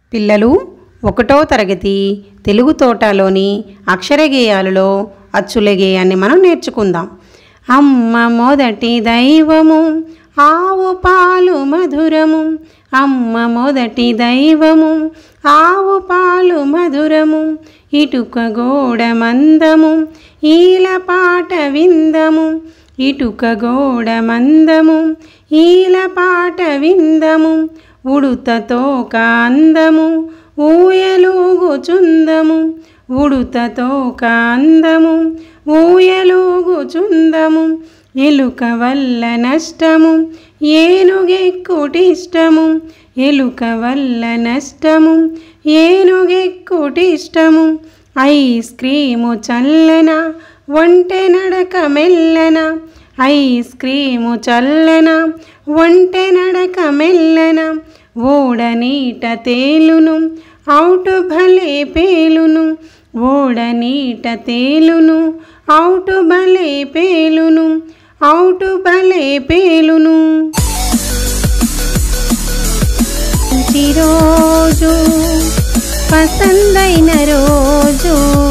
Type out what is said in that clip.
పిల్లలు ఒకటో తరగతి తెలుగు తోటలోని అక్షర గేయాలలో అచ్చుల గేయాన్ని మనం నేర్చుకుందాం అమ్మ మొదటి దైవము ఆవు పాలు మధురము అమ్మ మొదటి దైవము ఆవు పాలు మధురము ఇటుక గోడ మందము ఈల పాట విందము ఇటుక గోడ మందము ఈల పాట విందము ఉడుతతో కాందము ఊయలూగుచుందము ఉడుతతో కాందము ఊయలూగుచుందము ఎలుక వల్ల నష్టము ఏనుగెక్కుటిష్టము ఎలుక వల్ల నష్టము ఏనుగెక్కుటిష్టము ఐస్ క్రీము చల్లన ఒంటె నడక మెల్లన ఐస్ క్రీము చల్లన ఒంటె నడక మెల్లన ఓడ నీట తేలును ఔటు భలే పేలును ఓడ నీట తేలును ఔటు భలే పేలును ఔటు భలే పేలును మంచి రోజు పసందైన రోజు